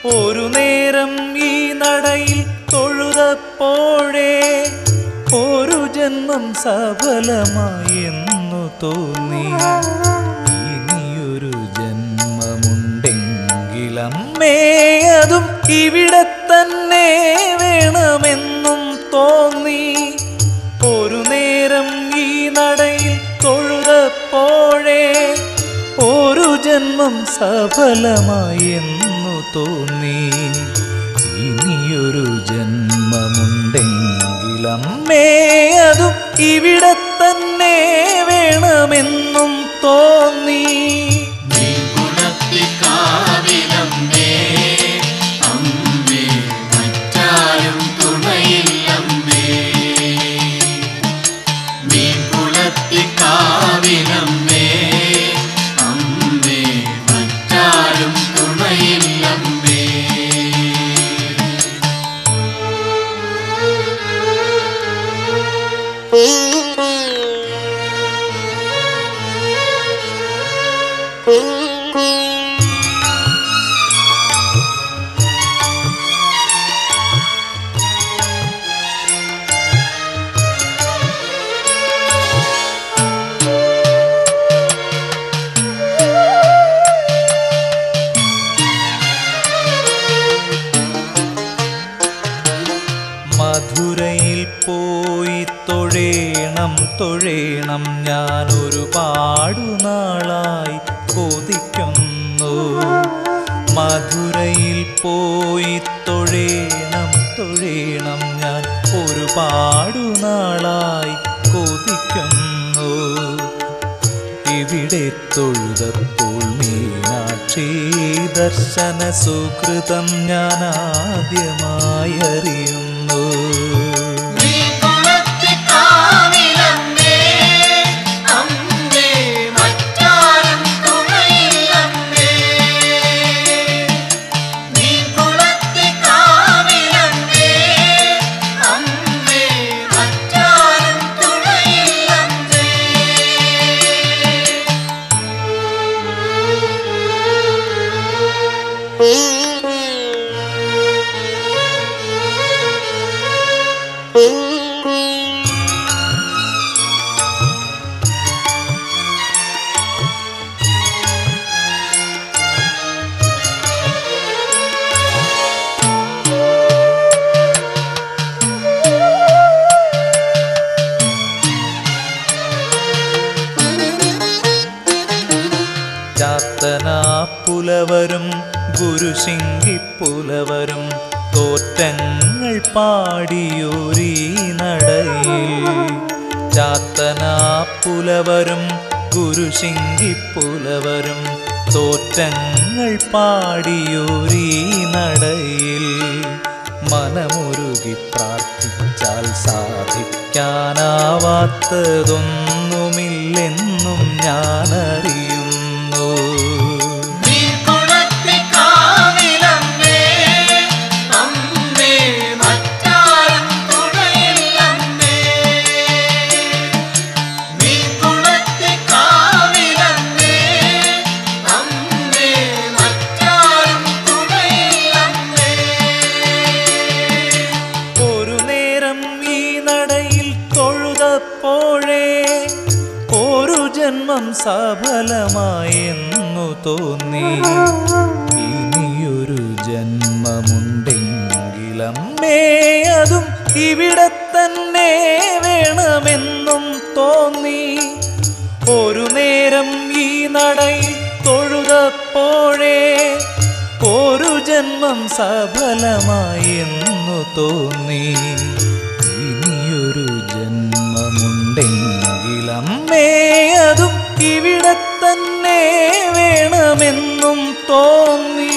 ഒരു നേരം ഈ നടയിൽ തൊഴുതപ്പോഴേ ഒരു ജന്മം സഫലമായി എന്നു തോന്നി ഇനിയൊരു ജന്മമുണ്ടെങ്കിലമ്മേ അതും ഇവിടെ തന്നെ വേണമെന്നും തോന്നി ഒരു നേരം ഈ നടയിൽ തൊഴുതപ്പോഴേ ഒരു ജന്മം സഫലമായി എന്നു തോന്നി ഇനിയൊരു ജന്മമുണ്ടെങ്കിലമ്മേ അതും ഇവിടെ തന്നെ വേണമെന്നും തോന്നി കുളത്തിക്കാവിലമ്മേ അമ്മേ മറ്റാരും തുണയില്ലമ്മേ മീൻ കുളത്തിക്കാവിലമ്മേ അമ്മേ മറ്റാരും തുണയില്ലമ്മേ മധുരയിൽ പോയി തൊഴേണം തൊഴേണം ഞാൻ ഒരുപാടു നാളായി കൊതിക്കുന്നു മധുരയിൽ പോയി തൊഴേണം തൊഴേണം ഞാൻ ഒരുപാടു നാളായി കൊതിക്കുന്നു ഇവിടെ തൊഴുതപ്പോൾ മീനാക്ഷി ദർശന സുഹൃതം ഞാൻ ആദ്യമായി അറിയുന്നു മീൻ കുളത്തിക്കാവിലമ്മേ അമ്മേ മറ്റാരും തുണയില്ലമ്മേ മീൻ കുളത്തിക്കാവിലമ്മേ അമ്മേ മറ്റാരും തുണയില്ലമ്മേ ചാത്തനാ പുലവരും ഗുരുശിങ്കിപ്പുലവരും തോറ്റങ്ങൾ പാടിയൊരീ നടയിൽ ചാത്തനാ പുലവരും ഗുരുശിങ്കിപ്പുലവരും തോറ്റങ്ങൾ പാടിയൊരീ നടയിൽ മനമുരുകി പ്രാർത്ഥിച്ചാൽ സാധിക്കാനാവാത്തതൊന്നുമില്ലെന്നും ഞാൻ അറിയുന്നു മീൻ കുളത്തിക്കാവിലമ്മേ അമ്മേ മറ്റാരും തുണയില്ലമ്മേ മീൻ കുളത്തിക്കാവിലമ്മേ അമ്മേ മറ്റാരും തുണയില്ലമ്മേ ഒരു നേരം ഈ നടയിൽ തൊഴുതപ്പോഴേ ഒരു ജന്മം സഫലമായെന്നു തോന്നി ഇനിയൊരു ജന്മമുണ്ടെങ്കിലമ്മേ അതും ഇവിടെ തന്നെ വേണമെന്നും തോന്നി ഒരു നേരം ഈ നടയിൽ തൊഴുതപ്പോഴേ ഒരു ജന്മം സഫലമായെന്നു തോന്നി ഇനിയൊരു ജന്മമുണ്ടെങ്കിലമ്മേ അതും ഇവിടെ തന്നെ വേണമെന്നും തോന്നി